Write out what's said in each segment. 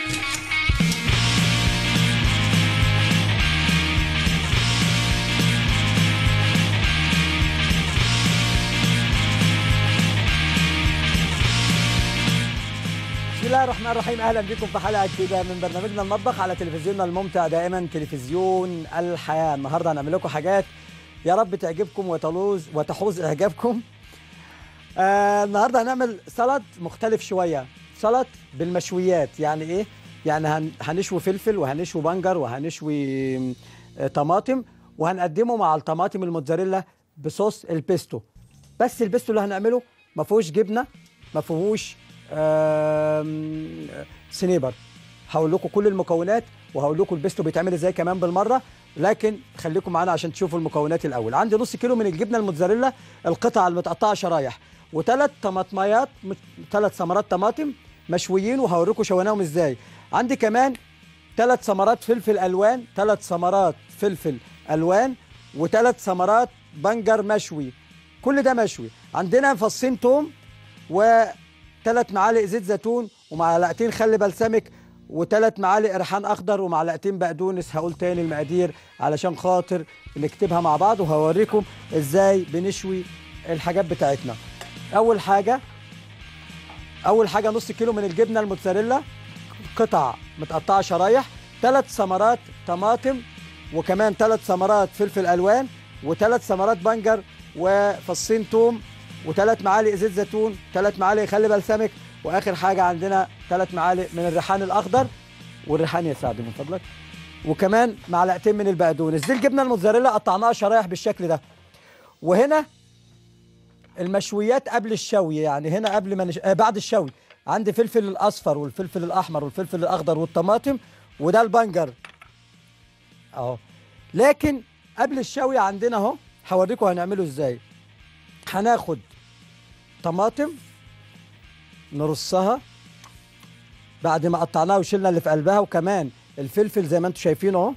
بسم الله الرحمن الرحيم اهلا بكم في حلقه جديده من برنامجنا المطبخ على تلفزيوننا الممتع دائما تلفزيون الحياه النهارده هنعمل لكم حاجات يا رب تعجبكم وتلوز وتحوز اعجابكم آه النهارده هنعمل سلطه مختلف شويه سلطه بالمشويات يعني ايه يعني هن هنشوي فلفل وهنشوي بنجر وهنشوي آه، طماطم وهنقدمه مع الطماطم الموتزاريلا بصوص البيستو بس البيستو اللي هنعمله ما فيهوش جبنه ما فيهوش آم، سنيبر هقول لكم كل المكونات وهقول لكم البيستو بيتعمل ازاي كمان بالمره لكن خليكم معانا عشان تشوفوا المكونات الاول عندي نص كيلو من الجبنه الموتزاريلا القطع المتقطعه شرايح وثلاث طماطميات ثلاث ثمرات طماطم مشويين وهوريكم شويناهم ازاي عندي كمان ثلاث ثمرات فلفل الوان ثلاث ثمرات فلفل الوان وثلاث ثمرات بنجر مشوي كل ده مشوي عندنا فصين توم وثلاث معالق زيت زيتون ومعلقتين خل بلسمك وثلاث معالق ريحان اخضر ومعلقتين بقدونس هقول تاني المقادير علشان خاطر نكتبها مع بعض وهوريكم ازاي بنشوي الحاجات بتاعتنا اول حاجه اول حاجه نص كيلو من الجبنه الموتزاريلا قطع متقطعه شرايح ثلاث ثمرات طماطم وكمان ثلاث ثمرات فلفل الوان وثلاث ثمرات بنجر وفصين توم وثلاث معالق زيت زيتون ثلاث معالق خل بلسمك واخر حاجه عندنا ثلاث معالق من الريحان الاخضر والريحان يا سعد من فضلك وكمان معلقتين من البقدونس دي الجبنه الموتزاريلا قطعناها شرايح بالشكل ده وهنا المشويات قبل الشوي يعني هنا قبل ما نش... آه بعد الشوي عندي فلفل الاصفر والفلفل الاحمر والفلفل الاخضر والطماطم وده البنجر اهو لكن قبل الشوي عندنا اهو هوريكم هنعمله ازاي هناخد طماطم نرصها بعد ما قطعناها وشلنا اللي في قلبها وكمان الفلفل زي ما انتم شايفين اهو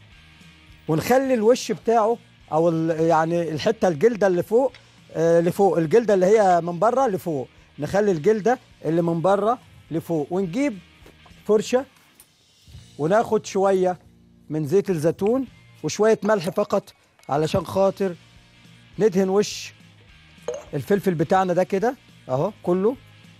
ونخلي الوش بتاعه او ال- يعني الحته الجلده اللي فوق آه لفوق الجلده اللي هي من بره لفوق نخلي الجلده اللي من بره لفوق ونجيب فرشه وناخد شويه من زيت الزيتون وشويه ملح فقط علشان خاطر ندهن وش الفلفل بتاعنا ده كده اهو كله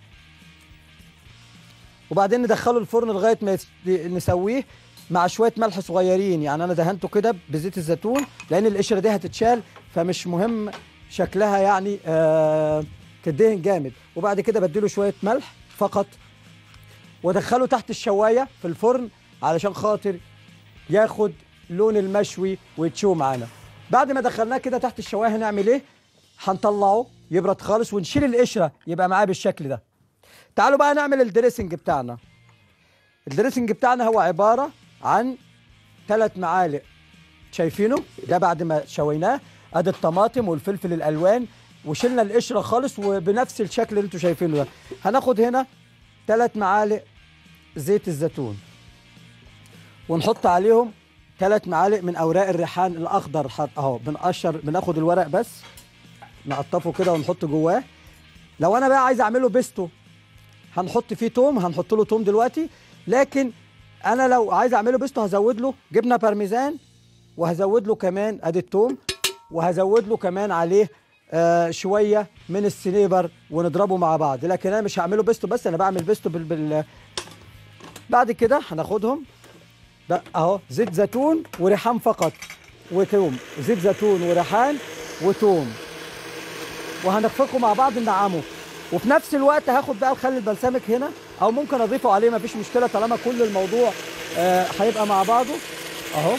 وبعدين ندخله الفرن لغايه ما يس- نسويه مع شويه ملح صغيرين يعني انا دهنته كده بزيت الزيتون لان القشره دي هتتشال فمش مهم شكلها يعني آه تدهن جامد وبعد كده بديله شويه ملح فقط وادخله تحت الشوايه في الفرن علشان خاطر ياخد لون المشوي ويتشوي معانا بعد ما دخلناه كده تحت الشوايه هنعمل ايه هنطلعه يبرد خالص ونشيل القشره يبقى معاه بالشكل ده تعالوا بقى نعمل الدريسنج بتاعنا الدريسنج بتاعنا هو عباره عن ثلاث معالق شايفينه ده بعد ما شويناه ادي الطماطم والفلفل الالوان وشلنا القشره خالص وبنفس الشكل اللي انتوا شايفينه ده هناخد هنا ثلاث معالق زيت الزيتون ونحط عليهم ثلاث معالق من اوراق الريحان الاخضر حط- اهو بنقشر بناخد الورق بس نقطفه كده ونحط جواه لو انا بقى عايز اعمله بيستو هنحط فيه توم هنحط له توم دلوقتي لكن انا لو عايز اعمله بيستو هزود له جبنه بارميزان وهزود له كمان ادي التوم وهزود له كمان عليه آه شويه من السنيبر ونضربه مع بعض لكن انا مش هعمله بيستو بس انا بعمل بيستو بال, بال... بعد كده هناخدهم ده اهو زيت زيتون وريحان فقط وتوم زيت زيتون وريحان وتوم وهنخفقه مع بعض ننعمه وفي نفس الوقت هاخد بقى الخل البلسمك هنا او ممكن اضيفه عليه مفيش مشكله طالما كل الموضوع آه، هيبقى مع بعضه اهو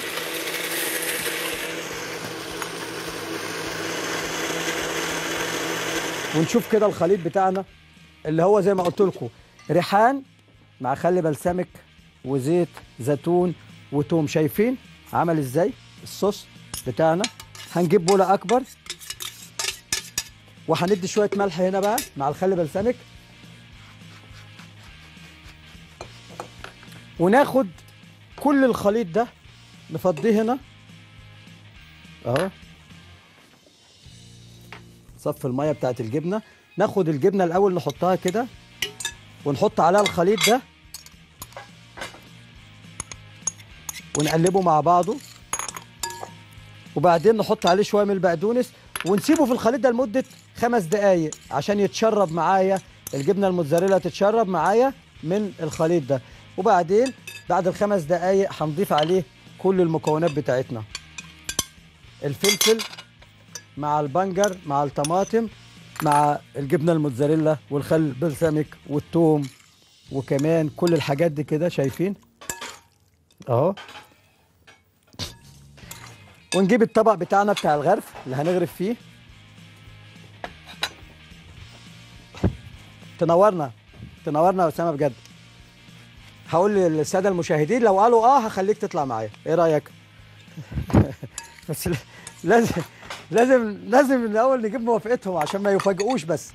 ونشوف كده الخليط بتاعنا اللي هو زي ما قلت لكم ريحان مع خل بلسمك وزيت زيتون وتوم شايفين عمل ازاي الصوص بتاعنا هنجيب بوله اكبر وهندي شويه ملح هنا بقى مع الخل بلسمك وناخد كل الخليط ده نفضيه هنا اهو صف الميه بتاعت الجبنه ناخد الجبنه الاول نحطها كده ونحط عليها الخليط ده ونقلبه مع بعضه وبعدين نحط عليه شويه من البقدونس ونسيبه في الخليط ده لمده خمس دقايق عشان يتشرب معايا الجبنه الموتزاريلا تتشرب معايا من الخليط ده وبعدين بعد الخمس دقايق هنضيف عليه كل المكونات بتاعتنا الفلفل مع البنجر مع الطماطم مع الجبنه الموتزاريلا والخل البلسمك والثوم وكمان كل الحاجات دي كده شايفين اهو ونجيب الطبق بتاعنا بتاع الغرف اللي هنغرف فيه تنورنا تنورنا يا اسامه بجد هقول للساده المشاهدين لو قالوا اه هخليك تطلع معايا ايه رايك بس ل- لازم لازم لازم الاول نجيب موافقتهم عشان ما يفاجئوش بس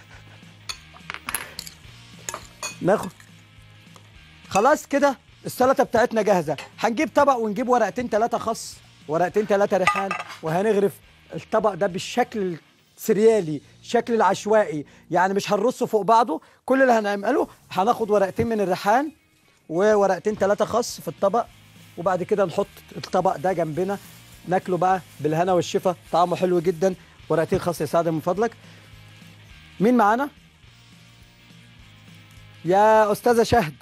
ناخد خلاص كده السلطه بتاعتنا جاهزه هنجيب طبق ونجيب ورقتين ثلاثه خس ورقتين ثلاثه ريحان وهنغرف الطبق ده بالشكل السريالي الشكل العشوائي يعني مش هنرصه فوق بعضه كل اللي هنعمله هناخد ورقتين من الريحان وورقتين ثلاثه خس في الطبق وبعد كده نحط الطبق ده جنبنا ناكله بقى بالهنا والشفا طعمه حلو جدا ورقتين خس يا سعد من فضلك مين معانا يا استاذه شهد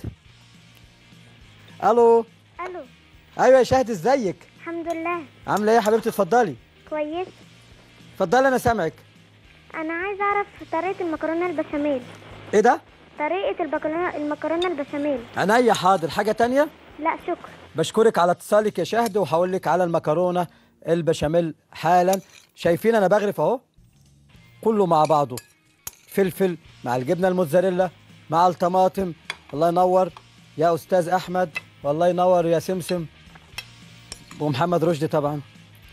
الو الو ايوه يا شهد ازيك الحمد لله عامله ايه يا حبيبتي اتفضلي كويس اتفضلي انا سامعك انا عايزه اعرف طريقه المكرونه البشاميل ايه ده طريقه المكرونه المكرونه البشاميل عينيا حاضر حاجه تانية لا شكرا بشكرك على اتصالك يا شهد وهقول لك على المكرونه البشاميل حالا شايفين انا بغرف اهو كله مع بعضه فلفل مع الجبنه الموتزاريلا مع الطماطم الله ينور يا استاذ احمد والله ينور يا سمسم ومحمد رشدي طبعا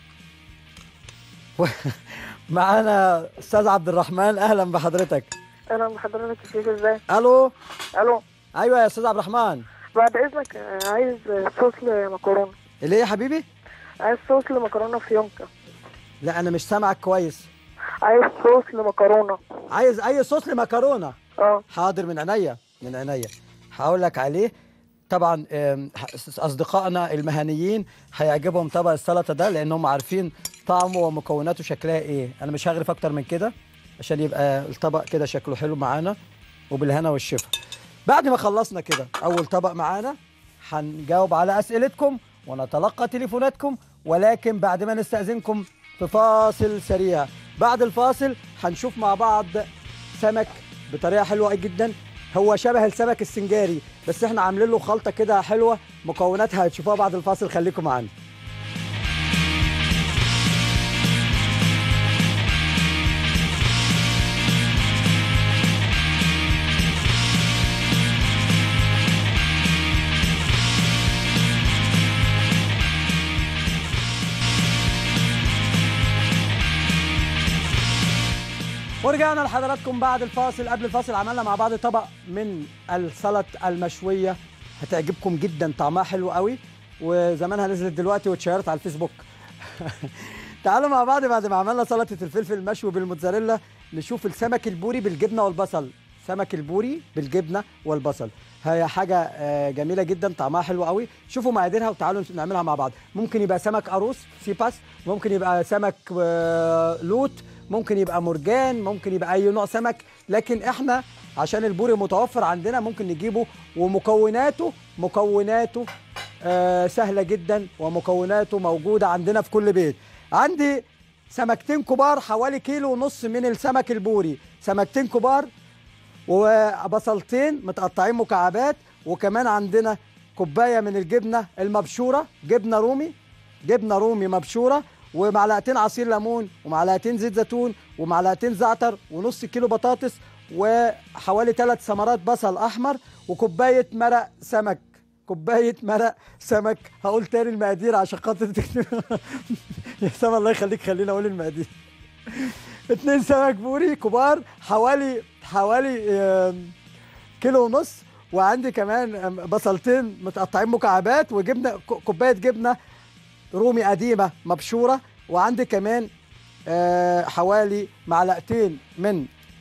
و- معانا استاذ عبد الرحمن اهلا بحضرتك اهلا بحضرتك يا شيخ ازاي الو الو ايوه يا استاذ عبد الرحمن بعد اذنك آه، عايز آه، صوص لمكرونه ليه يا حبيبي عايز صوص لمكرونه فيونكه لا انا مش سامعك كويس عايز صوص لمكرونه عايز اي صوص لمكرونه اه حاضر من عينيا من عينيا هقول لك عليه طبعا آم، ح- اصدقائنا المهنيين هيعجبهم طبق السلطه ده لانهم عارفين طعمه ومكوناته شكلها ايه انا مش هغرف اكتر من كده عشان يبقى الطبق كده شكله حلو معانا وبالهنا والشفا بعد ما خلصنا كده اول طبق معانا هنجاوب على اسئلتكم ونتلقى تليفوناتكم ولكن بعد ما نستأذنكم في فاصل سريع بعد الفاصل هنشوف مع بعض سمك بطريقه حلوه جدا هو شبه السمك السنجاري بس احنا عاملين له خلطه كده حلوه مكوناتها هتشوفوها بعد الفاصل خليكم معانا ورجعنا لحضراتكم بعد الفاصل قبل الفاصل عملنا مع بعض طبق من السلط المشويه هتعجبكم جدا طعمها حلو قوي وزمانها نزلت دلوقتي واتشيرت على الفيسبوك تعالوا مع بعض بعد ما عملنا سلطه الفلفل المشوي بالموتزاريلا نشوف السمك البوري بالجبنه والبصل سمك البوري بالجبنه والبصل هي حاجه آه، جميله جدا طعمها حلو قوي شوفوا مقاديرها وتعالوا نعملها مع بعض ممكن يبقى سمك قاروص سيباس ممكن يبقى سمك آه، لوت ممكن يبقى مرجان ممكن يبقى اي نوع سمك لكن احنا عشان البوري متوفر عندنا ممكن نجيبه ومكوناته مكوناته آه سهله جدا ومكوناته موجوده عندنا في كل بيت عندي سمكتين كبار حوالي كيلو ونص من السمك البوري سمكتين كبار وبصلتين متقطعين مكعبات وكمان عندنا كوبايه من الجبنه المبشوره جبنه رومي جبنه رومي مبشوره ومعلقتين عصير ليمون ومعلقتين زيت زيتون ومعلقتين زعتر ونص كيلو بطاطس وحوالي ثلاث ثمرات بصل احمر وكوبايه مرق سمك كوبايه مرق سمك هقول تاني المقادير عشان خاطر تكتب يا سما الله يخليك خليني اقول المقادير اتنين سمك بوري كبار حوالي حوالي آم، كيلو ونص وعندي كمان آم، بصلتين متقطعين مكعبات وجبنه ك- كوبايه جبنه رومي قديمه مبشوره وعندي كمان آه، حوالي معلقتين من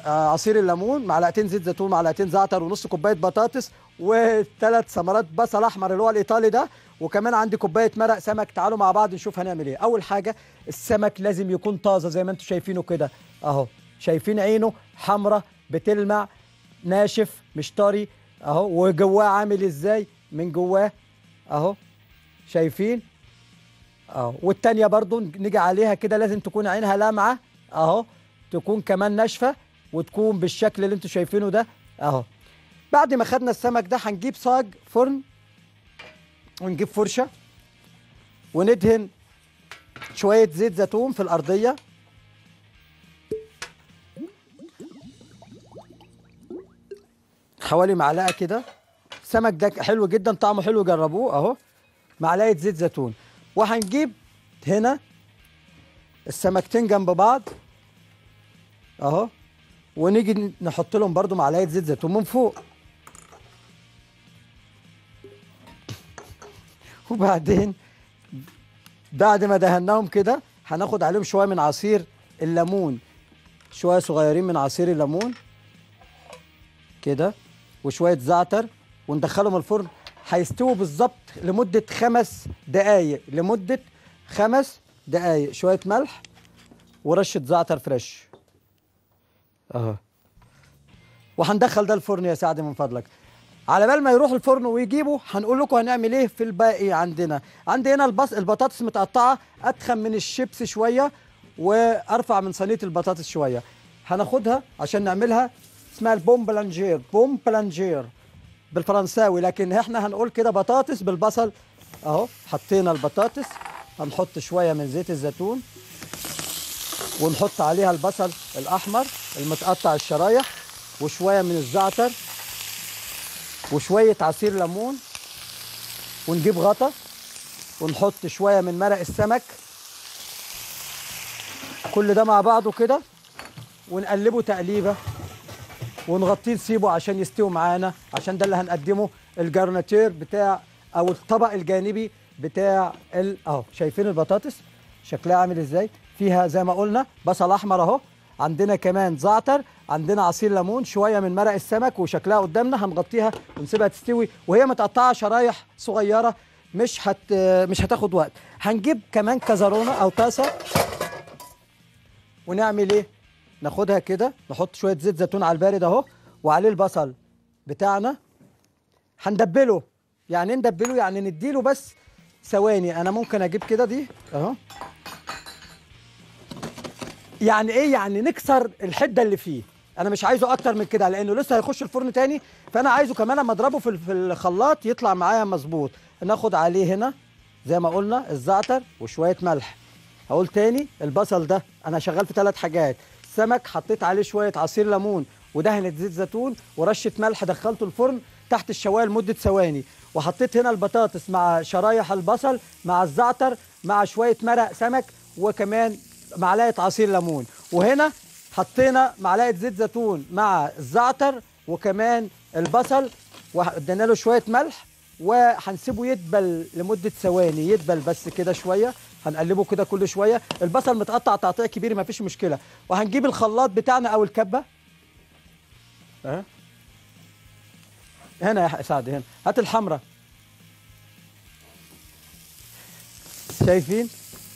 آه، عصير الليمون معلقتين زيت زيتون معلقتين زعتر ونص كوبايه بطاطس وثلاث ثمرات بصل احمر اللي هو الايطالي ده وكمان عندي كوبايه مرق سمك تعالوا مع بعض نشوف هنعمل ايه اول حاجه السمك لازم يكون طازه زي ما انتم شايفينه كده اهو شايفين عينه حمراء بتلمع ناشف مش طري اهو وجواه عامل ازاي من جواه اهو شايفين اهو والتانية برضو نيجي عليها كده لازم تكون عينها لامعة اهو تكون كمان ناشفة وتكون بالشكل اللي انتوا شايفينه ده اهو بعد ما خدنا السمك ده هنجيب صاج فرن ونجيب فرشة وندهن شوية زيت زيتون في الأرضية حوالي معلقة كده السمك ده حلو جدا طعمه حلو جربوه اهو معلقة زيت زيتون وهنجيب هنا السمكتين جنب بعض اهو ونيجي نحط لهم برضو معلقة زيت زيتون من فوق وبعدين بعد ما دهناهم كده هناخد عليهم شوية من عصير الليمون شوية صغيرين من عصير الليمون كده وشوية زعتر وندخلهم الفرن هيستووا بالظبط لمدة خمس دقايق لمدة خمس دقايق شوية ملح ورشة زعتر فريش اهو وهندخل ده الفرن يا سعد من فضلك على بال ما يروح الفرن ويجيبوا هنقول لكم هنعمل ايه في الباقي عندنا عندي هنا البص البطاطس متقطعه اتخن من الشيبس شويه وارفع من صينيه البطاطس شويه هناخدها عشان نعملها اسمها البوم بلانجير بوم بلانجير بالفرنساوي لكن احنا هنقول كده بطاطس بالبصل اهو حطينا البطاطس هنحط شويه من زيت الزيتون ونحط عليها البصل الاحمر المتقطع الشرايح وشويه من الزعتر وشويه عصير ليمون ونجيب غطا ونحط شويه من مرق السمك كل ده مع بعضه كده ونقلبه تقليبه ونغطيه نسيبه عشان يستوي معانا عشان ده اللي هنقدمه الجرناتير بتاع او الطبق الجانبي بتاع ال اهو شايفين البطاطس شكلها عامل ازاي فيها زي ما قلنا بصل احمر اهو عندنا كمان زعتر عندنا عصير ليمون شويه من مرق السمك وشكلها قدامنا هنغطيها ونسيبها تستوي وهي متقطعه شرايح صغيره مش هت مش هتاخد وقت هنجيب كمان كزرونه او طاسه ونعمل ايه ناخدها كده نحط شويه زيت زيتون على البارد اهو وعليه البصل بتاعنا هندبله يعني إيه ندبله يعني نديله بس ثواني انا ممكن اجيب كده دي اهو يعني ايه يعني نكسر الحده اللي فيه انا مش عايزه اكتر من كده لانه لسه هيخش الفرن تاني فانا عايزه كمان لما اضربه في في الخلاط يطلع معايا مظبوط ناخد عليه هنا زي ما قلنا الزعتر وشويه ملح هقول تاني البصل ده انا شغال في ثلاث حاجات سمك حطيت عليه شويه عصير ليمون ودهنه زيت زيتون ورشه ملح دخلته الفرن تحت الشوايه لمده ثواني وحطيت هنا البطاطس مع شرايح البصل مع الزعتر مع شويه مرق سمك وكمان معلقه عصير ليمون وهنا حطينا معلقه زيت زيتون مع الزعتر وكمان البصل وادينا له شويه ملح وهنسيبه يدبل لمده ثواني يدبل بس كده شويه هنقلبه كده كل شويه البصل متقطع تقطيع كبير ما فيش مشكله وهنجيب الخلاط بتاعنا او الكبه أه. هنا يا سعد هنا هات الحمراء شايفين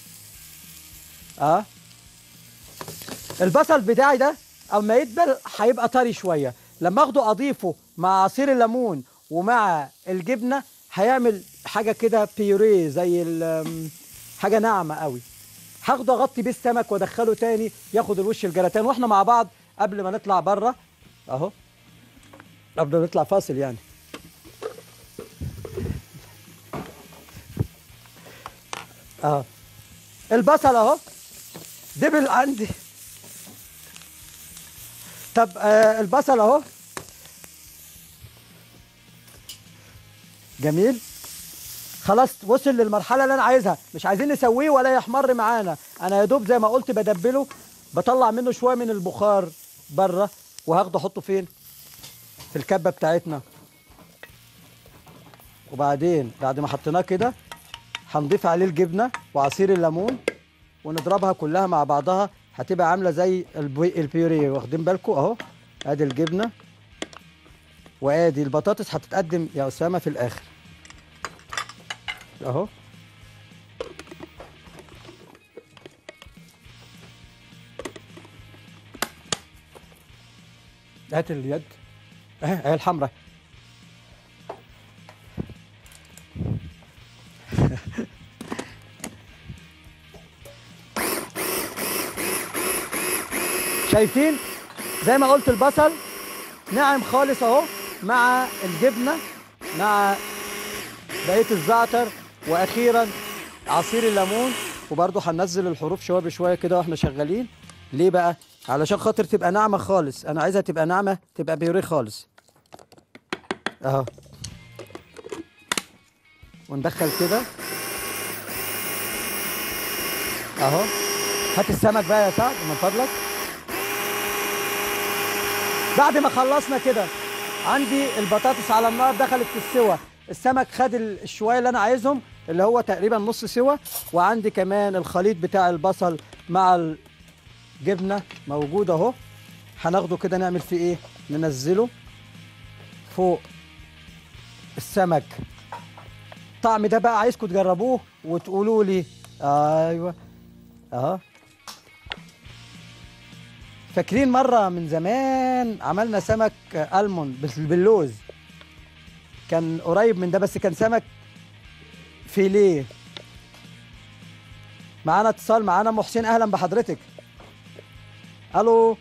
اه البصل بتاعي ده اما يدبل هيبقى طري شويه لما اخده اضيفه مع عصير الليمون ومع الجبنه هيعمل حاجه كده بيوريه زي ال- حاجه ناعمه قوي هاخده اغطي بيه السمك وادخله تاني ياخد الوش الجراتان واحنا مع بعض قبل ما نطلع بره اهو قبل ما نطلع فاصل يعني اهو البصل اهو دبل عندي طب آه البصل اهو جميل خلاص وصل للمرحله اللي انا عايزها مش عايزين نسويه ولا يحمر معانا انا يا دوب زي ما قلت بدبله بطلع منه شويه من البخار بره وهاخده احطه فين في الكبه بتاعتنا وبعدين بعد ما حطيناه كده هنضيف عليه الجبنه وعصير الليمون ونضربها كلها مع بعضها هتبقى عامله زي البي- البيوريه واخدين بالكم اهو ادي الجبنه وادي البطاطس هتتقدم يا اسامه في الاخر اهو هات اليد اهي اهي الحمراء شايفين زي ما قلت البصل ناعم خالص اهو مع الجبنه مع بقيه الزعتر واخيرا عصير الليمون وبرضه هننزل الحروف شويه بشويه كده واحنا شغالين ليه بقى علشان خاطر تبقى ناعمه خالص انا عايزها تبقى ناعمه تبقى بيوريه خالص اهو وندخل كده اهو هات السمك بقى يا سعد من فضلك بعد ما خلصنا كده عندي البطاطس على النار دخلت في السوا السمك خد ال- الشويه اللي انا عايزهم اللي هو تقريبا نص سوا وعندي كمان الخليط بتاع البصل مع الجبنه موجود اهو هناخده كده نعمل فيه ايه ننزله فوق السمك الطعم ده بقى عايزكم تجربوه وتقولوا لي ايوه اهو فاكرين مرة من زمان عملنا سمك ألمون بس باللوز كان قريب من ده بس كان سمك فيليه معانا اتصال معانا ام حسين اهلا بحضرتك الو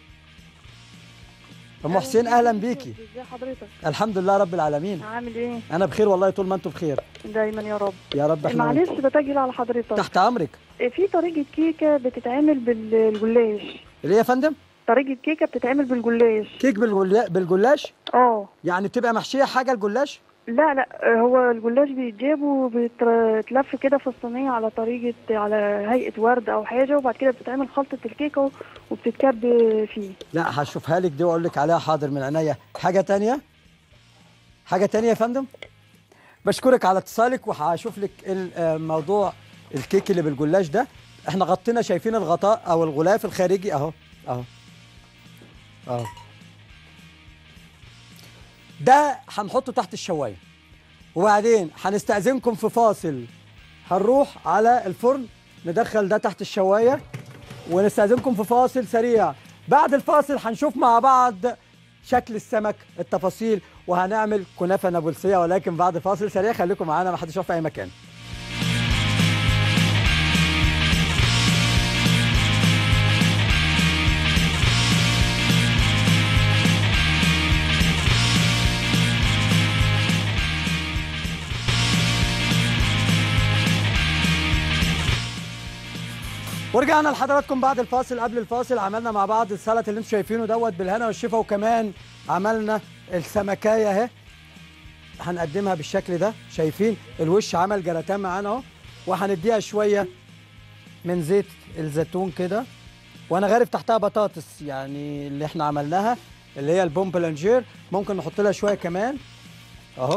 ام حسين اهلا بيكي ازي حضرتك الحمد لله رب العالمين عامل ايه انا بخير والله طول ما انتم بخير دايما يا رب يا رب احنا معلش بتجي على حضرتك تحت امرك في طريقه كيكه بتتعمل بالجلاش اللي هي يا فندم طريقه كيكه بتتعمل بالجلاش كيك بالجلا- بالجلاش اه يعني بتبقى محشيه حاجه الجلاش لا لا هو الجلاش بيتجاب وبيتلف كده في الصينيه على طريقه على هيئه ورد او حاجه وبعد كده بتتعمل خلطه الكيكه وبتتكب فيه لا هشوفها لك دي واقول لك عليها حاضر من عينيا حاجه تانية حاجه تانية يا فندم بشكرك على اتصالك وهشوف لك الموضوع الكيك اللي بالجلاش ده احنا غطينا شايفين الغطاء او الغلاف الخارجي اهو اهو اهو ده هنحطه تحت الشوايه وبعدين هنستأذنكم في فاصل هنروح على الفرن ندخل ده تحت الشوايه ونستأذنكم في فاصل سريع بعد الفاصل هنشوف مع بعض شكل السمك التفاصيل وهنعمل كنافه نابلسيه ولكن بعد فاصل سريع خليكم معانا ما حدش يقف في اي مكان ورجعنا لحضراتكم بعد الفاصل قبل الفاصل عملنا مع بعض السلطه اللي انتم شايفينه دوت بالهنا والشفا وكمان عملنا السمكايه اهي هنقدمها بالشكل ده شايفين الوش عمل جراتان معانا اهو وهنديها شويه من زيت الزيتون كده وانا غارف تحتها بطاطس يعني اللي احنا عملناها اللي هي البوم بلانجير ممكن نحط لها شويه كمان اهو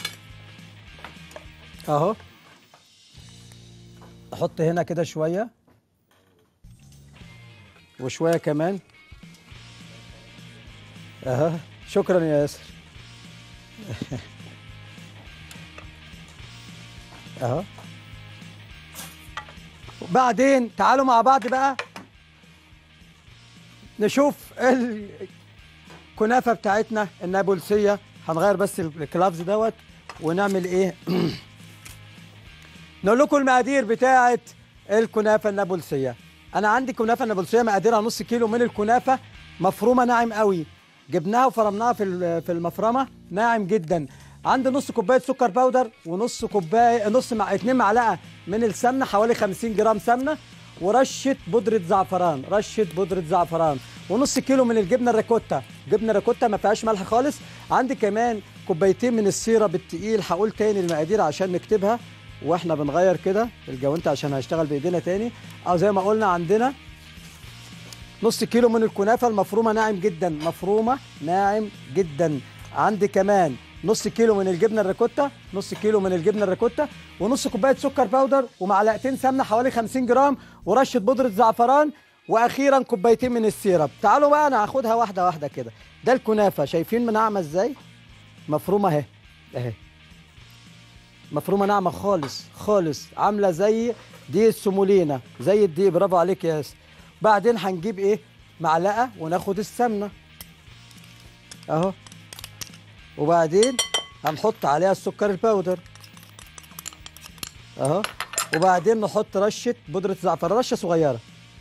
اهو احط هنا كده شويه وشويه كمان اها شكرا يا ياسر اهو وبعدين تعالوا مع بعض بقى نشوف الكنافه بتاعتنا النابلسيه هنغير بس الكلافز دوت ونعمل ايه نقول لكم المقادير بتاعه الكنافه النابلسيه انا عندي كنافه النابلسيه مقاديرها نص كيلو من الكنافه مفرومه ناعم قوي جبناها وفرمناها في ال- في المفرمه ناعم جدا عندي نص كوبايه سكر باودر ونص كوبايه نص مع 2 معلقه من السمنه حوالي 50 جرام سمنه ورشه بودره زعفران رشه بودره زعفران ونص كيلو من الجبنه الريكوتا جبنه ريكوتا ما فيهاش ملح خالص عندي كمان كوبايتين من السيرب التقيل هقول تاني المقادير عشان نكتبها واحنا بنغير كده الجوانت عشان هشتغل بايدينا تاني او زي ما قلنا عندنا نص كيلو من الكنافه المفرومه ناعم جدا مفرومه ناعم جدا عندي كمان نص كيلو من الجبنه الريكوتا نص كيلو من الجبنه الريكوتا ونص كوبايه سكر باودر ومعلقتين سمنه حوالي 50 جرام ورشه بودره زعفران واخيرا كوبايتين من السيرب تعالوا بقى انا هاخدها واحده واحده كده ده الكنافه شايفين ناعمه ازاي مفرومه اهي اهي مفرومه ناعمه خالص خالص عامله زي دي السمولينا زي الدقيق برافو عليك يا ياسر بعدين هنجيب ايه معلقه وناخد السمنه اهو وبعدين هنحط عليها السكر الباودر اهو وبعدين نحط رشه بودره زعفران رشه صغيره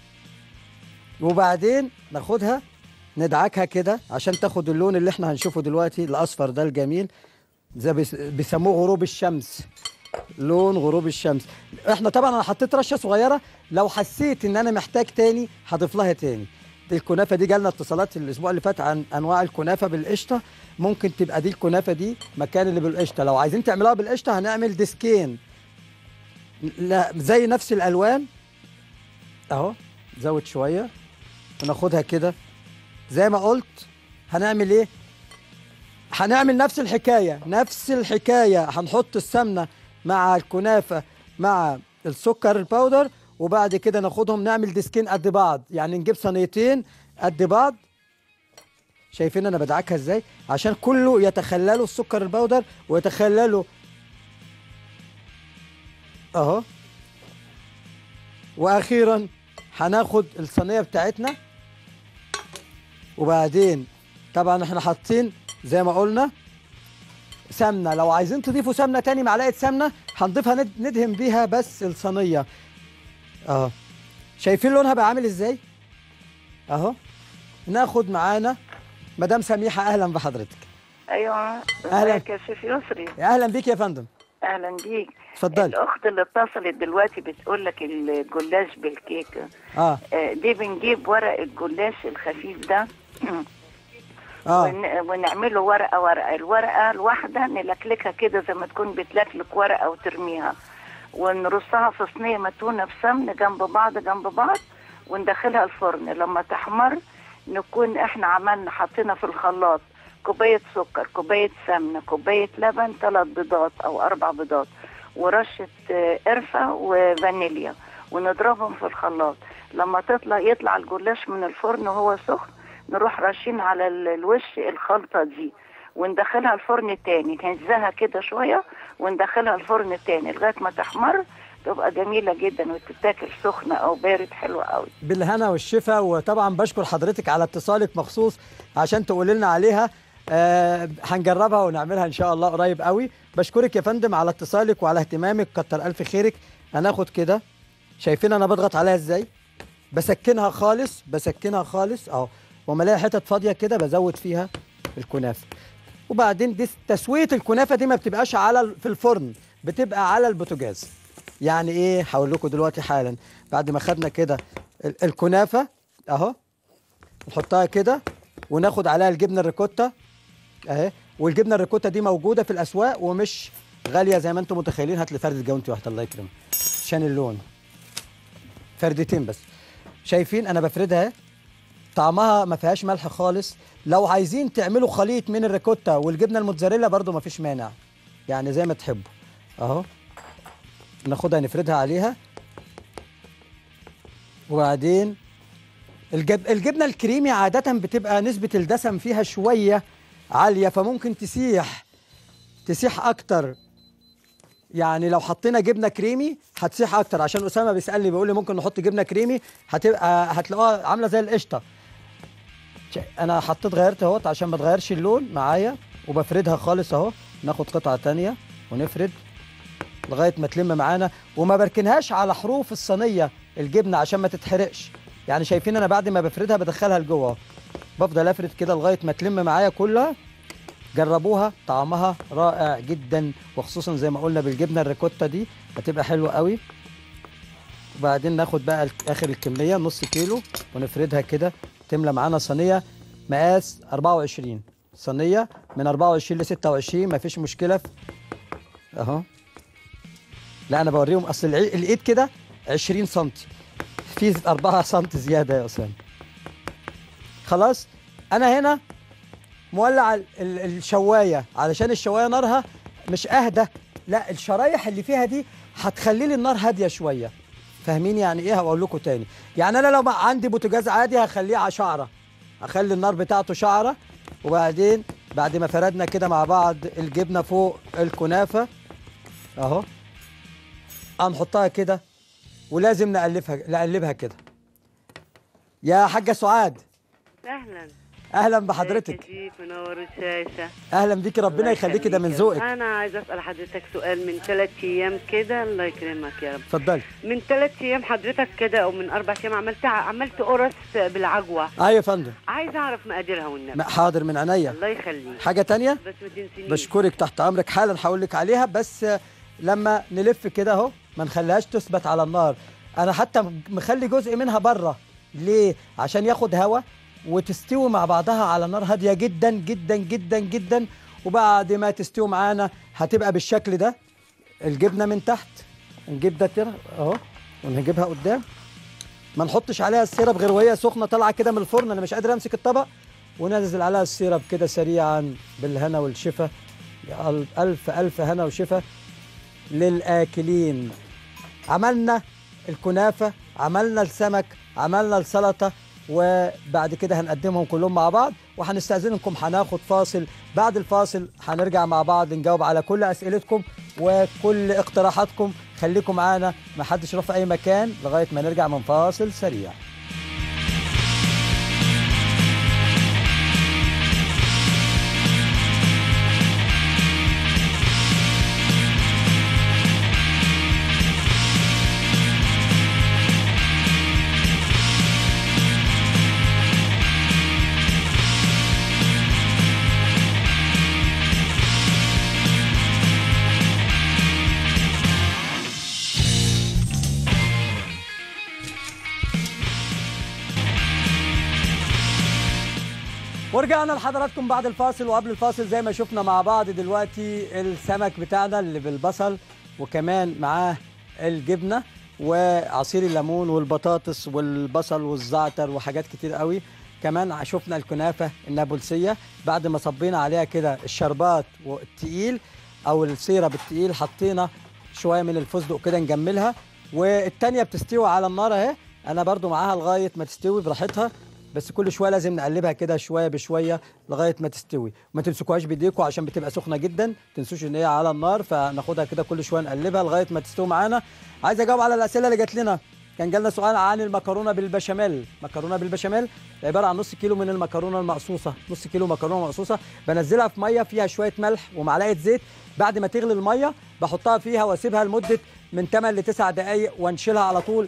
وبعدين ناخدها ندعكها كده عشان تاخد اللون اللي احنا هنشوفه دلوقتي الاصفر ده الجميل زي بيس- بيسموه غروب الشمس لون غروب الشمس احنا طبعا انا حطيت رشه صغيره لو حسيت ان انا محتاج تاني هضيف لها تاني دي الكنافه دي جالنا اتصالات الاسبوع اللي فات عن انواع الكنافه بالقشطه ممكن تبقى دي الكنافه دي مكان اللي بالقشطه لو عايزين تعملوها بالقشطه هنعمل ديسكين لا زي نفس الالوان اهو زود شويه وناخدها كده زي ما قلت هنعمل ايه هنعمل نفس الحكايه نفس الحكايه هنحط السمنه مع الكنافه مع السكر الباودر وبعد كده ناخدهم نعمل ديسكين قد بعض يعني نجيب صينيتين قد بعض شايفين انا بدعكها ازاي عشان كله يتخلله السكر الباودر ويتخلله اهو واخيرا هناخد الصينيه بتاعتنا وبعدين طبعا احنا حاطين زي ما قلنا سمنه لو عايزين تضيفوا سمنه تاني معلقه سمنه هنضيفها ند- ندهن بيها بس الصينيه اهو شايفين لونها بقى عامل ازاي اهو ناخد معانا مدام سميحه اهلا بحضرتك ايوه أهلا. ازيك يا شيف يسري اهلا بيك يا فندم اهلا بيك اتفضلي الاخت اللي اتصلت دلوقتي بتقول لك الجلاش بالكيكه اه آه، دي بنجيب ورق الجلاش الخفيف ده اه ون... ونعمله ورقه ورقه الورقه الواحده نلكلكها كده زي ما تكون بتلكلك ورقه وترميها ونرصها في صينيه متونه بسمن جنب بعض جنب بعض وندخلها الفرن لما تحمر نكون احنا عملنا حطينا في الخلاط كوبايه سكر كوبايه سمنه كوبايه لبن ثلاث بيضات او اربع بيضات ورشه آه، قرفه وفانيليا ونضربهم في الخلاط لما تطلع يطلع الجلاش من الفرن وهو سخن نروح راشين على ال- الوش الخلطه دي وندخلها الفرن تاني نهزها كده شويه وندخلها الفرن تاني لغايه ما تحمر تبقى جميله جدا وتتاكل سخنه او بارد حلوه قوي بالهنا والشفا وطبعا بشكر حضرتك على اتصالك مخصوص عشان تقولي لنا عليها آه هنجربها ونعملها ان شاء الله قريب قوي بشكرك يا فندم على اتصالك وعلى اهتمامك كتر الف خيرك هناخد كده شايفين انا بضغط عليها ازاي بسكنها خالص بسكنها خالص اهو وما الاقي حتت فاضيه كده بزود فيها الكنافه وبعدين دي تسويه الكنافه دي ما بتبقاش على ال- في الفرن بتبقى على البوتاجاز يعني ايه هقول لكم دلوقتي حالا بعد ما خدنا كده ال- الكنافه اهو نحطها كده وناخد عليها الجبنه الريكوتا اهي والجبنه الريكوتا دي موجوده في الاسواق ومش غاليه زي ما انتم متخيلين هات لي فرده جاونتي واحده الله يكرمك عشان اللون فردتين بس شايفين انا بفردها اهي. طعمها ما فيهاش ملح خالص لو عايزين تعملوا خليط من الريكوتا والجبنه الموتزاريلا برضو ما فيش مانع يعني زي ما تحبوا اهو ناخدها نفردها عليها وبعدين الجب... الجبنه الكريمي عاده بتبقى نسبه الدسم فيها شويه عاليه فممكن تسيح تسيح اكتر يعني لو حطينا جبنه كريمي هتسيح اكتر عشان اسامه بيسالني بيقول لي ممكن نحط جبنه كريمي هتبقى هتلاقوها عامله زي القشطه شا- انا حطيت غيرت اهوت عشان ما تغيرش اللون معايا وبفردها خالص اهو ناخد قطعه تانية ونفرد لغايه ما تلم معانا وما بركنهاش على حروف الصينيه الجبنه عشان ما تتحرقش يعني شايفين انا بعد ما بفردها بدخلها لجوه أهو. بفضل افرد كده لغايه ما تلم معايا كلها جربوها طعمها رائع جدا وخصوصا زي ما قلنا بالجبنه الريكوتا دي هتبقى حلوه قوي وبعدين ناخد بقى الك- اخر الكميه نص كيلو ونفردها كده تملى معانا صينيه مقاس 24 صينيه من 24 ل 26 مفيش مشكله في- اهو لا انا بوريهم اصل العي- الايد كده 20 سم في 4 سم زياده يا اسامه خلاص انا هنا مولع ال- ال- الشوايه علشان الشوايه نارها مش اهدى لا الشرايح اللي فيها دي هتخلي لي النار هاديه شويه فاهمين يعني ايه هقول لكم تاني يعني انا لو ما عندي بوتاجاز عادي هخليه على شعره اخلي النار بتاعته شعره وبعدين بعد ما فردنا كده مع بعض الجبنه فوق الكنافه اهو هنحطها كده ولازم نقلبها نقلبها كده يا حاجه سعاد اهلا اهلا ازيك بحضرتك يا شيف منور الشاشه اهلا بيكي ربنا الله يخليكي ده من يخليك. ذوقك انا عايزه اسال حضرتك سؤال من ثلاث ايام كده الله يكرمك يا رب اتفضلي من ثلاث ايام حضرتك كده او من اربع ايام عملت عملت قرص بالعجوه ايوه يا فندم عايزه اعرف مقاديرها والنبي م- حاضر من عينيا الله يخليك حاجه تانية بس ما تنسينيش بشكرك تحت امرك حالا هقول لك عليها بس لما نلف كده اهو ما نخليهاش تثبت على النار انا حتى مخلي جزء منها بره ليه عشان ياخد هوا وتستوي مع بعضها على نار هاديه جدا جدا جدا جدا وبعد ما تستوي معانا هتبقى بالشكل ده الجبنه من تحت نجيب ده كده اهو ونجيبها قدام ما نحطش عليها السيرب غير وهي سخنه طالعه كده من الفرن انا مش قادر امسك الطبق وننزل عليها السيرب كده سريعا بالهنا والشفا يا ال- الف الف هنا وشفا للاكلين عملنا الكنافه عملنا السمك عملنا السلطه وبعد كده هنقدمهم كلهم مع بعض وهنستأذنكم هناخد فاصل بعد الفاصل هنرجع مع بعض نجاوب على كل أسئلتكم وكل اقتراحاتكم خليكم معانا ما حدش يروح في أي مكان لغاية ما نرجع من فاصل سريع ورجعنا لحضراتكم بعد الفاصل وقبل الفاصل زي ما شفنا مع بعض دلوقتي السمك بتاعنا اللي بالبصل وكمان معاه الجبنه وعصير الليمون والبطاطس والبصل والزعتر وحاجات كتير قوي كمان شفنا الكنافه النابلسيه بعد ما صبينا عليها كده الشربات والتقيل او السيرب التقيل حطينا شويه من الفستق كده نجملها والتانيه بتستوي على النار اهي انا برضو معاها لغايه ما تستوي براحتها بس كل شويه لازم نقلبها كده شويه بشويه لغايه ما تستوي ما تمسكوهاش بايديكم عشان بتبقى سخنه جدا تنسوش ان هي على النار فناخدها كده كل شويه نقلبها لغايه ما تستوي معانا عايز اجاوب على الاسئله اللي جات لنا كان جالنا سؤال عن المكرونه بالبشاميل مكرونه بالبشاميل عباره عن نص كيلو من المكرونه المقصوصه نص كيلو مكرونه مقصوصه بنزلها في ميه فيها شويه ملح ومعلقه زيت بعد ما تغلي الميه بحطها فيها واسيبها لمده من 8 ل 9 دقائق وانشلها على طول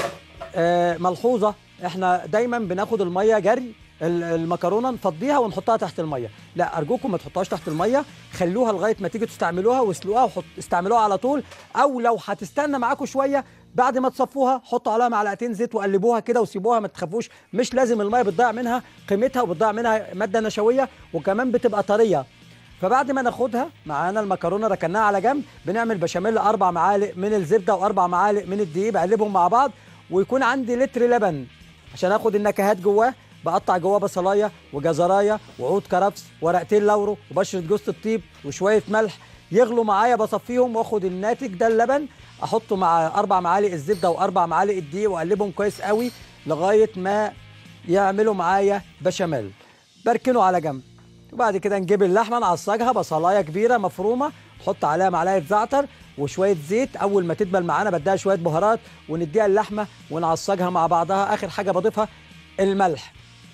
آه، ملحوظه احنا دايما بناخد الميه جري ال- المكرونه نفضيها ونحطها تحت الميه لا ارجوكم ما تحطوهاش تحت الميه خلوها لغايه ما تيجي تستعملوها واسلقوها وحط استعملوها على طول او لو هتستنى معاكم شويه بعد ما تصفوها حطوا عليها معلقتين زيت وقلبوها كده وسيبوها ما تخافوش مش لازم الميه بتضيع منها قيمتها وبتضيع منها ماده نشويه وكمان بتبقى طريه فبعد ما ناخدها معانا المكرونه ركناها على جنب بنعمل بشاميل اربع معالق من الزبده واربع معالق من الدقيق بقلبهم مع بعض ويكون عندي لتر لبن عشان اخد النكهات جواه بقطع جواه بصلايه وجزرايه وعود كرفس ورقتين لورو وبشره جوز الطيب وشويه ملح يغلوا معايا بصفيهم واخد الناتج ده اللبن احطه مع اربع معالق الزبده واربع معالق الدقيق واقلبهم كويس قوي لغايه ما يعملوا معايا بشاميل بركنه على جنب وبعد كده نجيب اللحمه نعصجها بصلايه كبيره مفرومه نحط عليها معلقه زعتر وشويه زيت اول ما تدبل معانا بديها شويه بهارات ونديها اللحمه ونعصجها مع بعضها اخر حاجه بضيفها الملح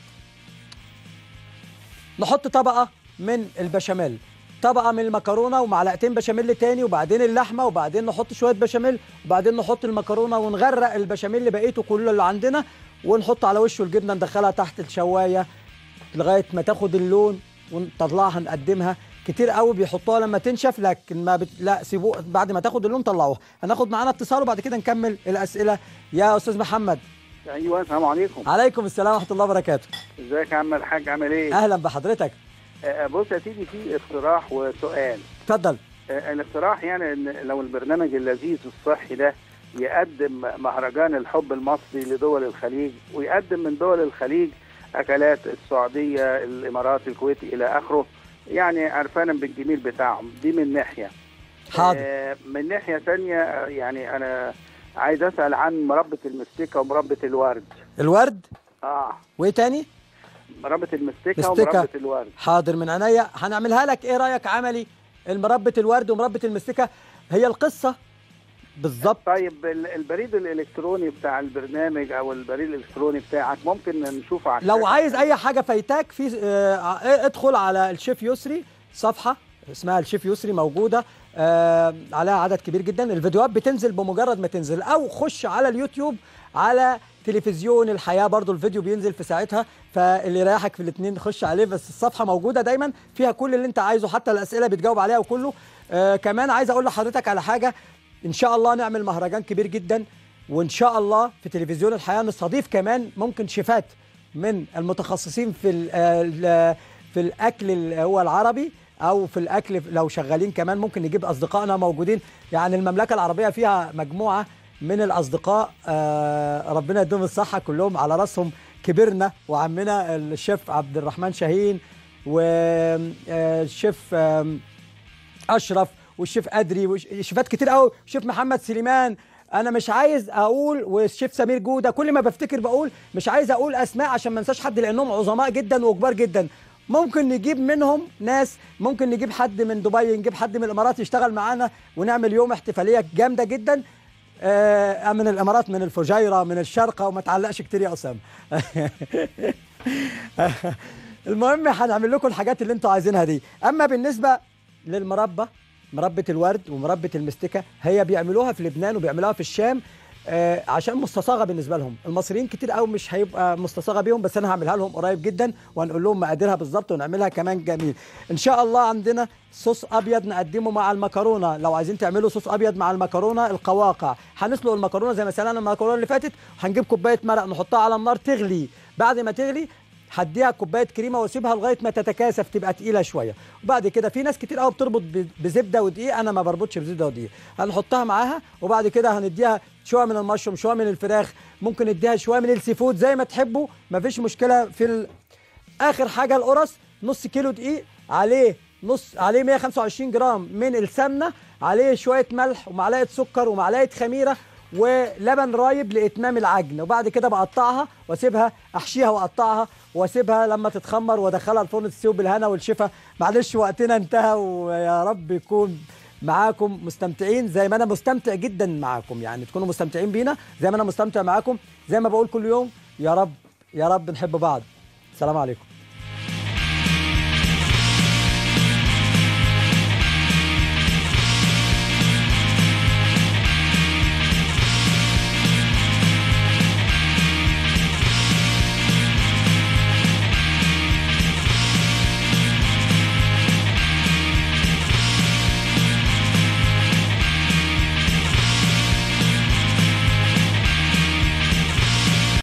نحط طبقه من البشاميل طبقه من المكرونه ومعلقتين بشاميل تاني وبعدين اللحمه وبعدين نحط شويه بشاميل وبعدين نحط المكرونه ونغرق البشاميل اللي بقيته كله اللي عندنا ونحط على وشه الجبنه ندخلها تحت الشوايه لغايه ما تاخد اللون ونطلعها نقدمها كتير قوي بيحطوها لما تنشف لكن ما بت... لا سيبوه بعد ما تاخد اللون طلعوها هناخد معانا اتصال وبعد كده نكمل الاسئله يا استاذ محمد ايوه السلام عليكم عليكم السلام ورحمه الله وبركاته ازيك يا عم الحاج عامل ايه اهلا بحضرتك آه، بص يا سيدي في اقتراح وسؤال اتفضل آه، الاقتراح يعني ان لو البرنامج اللذيذ الصحي ده يقدم مهرجان الحب المصري لدول الخليج ويقدم من دول الخليج اكلات السعوديه الامارات الكويت الى اخره يعني عرفانا بالجميل بتاعهم دي من ناحيه حاضر آه، من ناحيه ثانيه آه، يعني انا عايز اسال عن مربة المستكه ومربة الورد الورد اه وايه تاني مربة المستكه مستكة. ومربة الورد حاضر من عينيا هنعملها لك ايه رايك عملي المربة الورد ومربة المستكة هي القصة بالظبط طيب ال- البريد الالكتروني بتاع البرنامج او البريد الالكتروني بتاعك ممكن نشوفه على لو الشاشة؟ عايز اي حاجه فايتاك في آه، ادخل على الشيف يسري صفحه اسمها الشيف يسري موجوده آه، عليها عدد كبير جدا الفيديوهات بتنزل بمجرد ما تنزل او خش على اليوتيوب على تلفزيون الحياه برضو الفيديو بينزل في ساعتها فاللي يريحك في الاثنين خش عليه بس الصفحه موجوده دايما فيها كل اللي انت عايزه حتى الاسئله بتجاوب عليها وكله آه كمان عايز اقول لحضرتك على حاجه ان شاء الله نعمل مهرجان كبير جدا وان شاء الله في تلفزيون الحياه نستضيف كمان ممكن شيفات من المتخصصين في ال- ال- في الاكل اللي هو العربي او في الاكل لو شغالين كمان ممكن نجيب اصدقائنا موجودين يعني المملكه العربيه فيها مجموعه من الاصدقاء آه، ربنا يديهم الصحه كلهم على راسهم كبرنا وعمنا الشيف عبد الرحمن شاهين والشيف اشرف والشيف ادري وشيفات كتير قوي الشيف محمد سليمان انا مش عايز اقول والشيف سمير جوده كل ما بفتكر بقول مش عايز اقول اسماء عشان ما انساش حد لانهم عظماء جدا وكبار جدا ممكن نجيب منهم ناس ممكن نجيب حد من دبي نجيب حد من الامارات يشتغل معانا ونعمل يوم احتفاليه جامده جدا آه من الامارات من الفجيره من الشارقه وما تعلقش كتير يا اسامه المهم هنعمل لكم الحاجات اللي انتوا عايزينها دي اما بالنسبه للمربى مربى الورد ومربى المستكه هي بيعملوها في لبنان وبيعملوها في الشام آه عشان مستصاغه بالنسبه لهم المصريين كتير قوي مش هيبقى مستصاغه بيهم بس انا هعملها لهم قريب جدا وهنقول لهم مقاديرها بالظبط ونعملها كمان جميل ان شاء الله عندنا صوص ابيض نقدمه مع المكرونه لو عايزين تعملوا صوص ابيض مع المكرونه القواقع هنسلق المكرونه زي ما سلقنا المكرونه اللي فاتت هنجيب كوبايه مرق نحطها على النار تغلي بعد ما تغلي هديها كوبايه كريمه واسيبها لغايه ما تتكاثف تبقى تقيله شويه وبعد كده في ناس كتير قوي بتربط ب- بزبده ودقيق انا ما بربطش بزبده ودقيق هنحطها معاها وبعد كده هنديها شويه من المشروم شويه من الفراخ ممكن نديها شويه من السي فود زي ما تحبوا مفيش مشكله في ال... اخر حاجه القرص نص كيلو دقيق عليه نص عليه 125 جرام من السمنه عليه شويه ملح ومعلقه سكر ومعلقه خميره ولبن رايب لاتمام العجن وبعد كده بقطعها واسيبها احشيها واقطعها واسيبها لما تتخمر وادخلها الفرن تستوي بالهنا والشفا معلش وقتنا انتهى ويا رب يكون معاكم مستمتعين زي ما انا مستمتع جدا معاكم يعني تكونوا مستمتعين بينا زي ما انا مستمتع معاكم زي ما بقول كل يوم يا رب يا رب نحب بعض السلام عليكم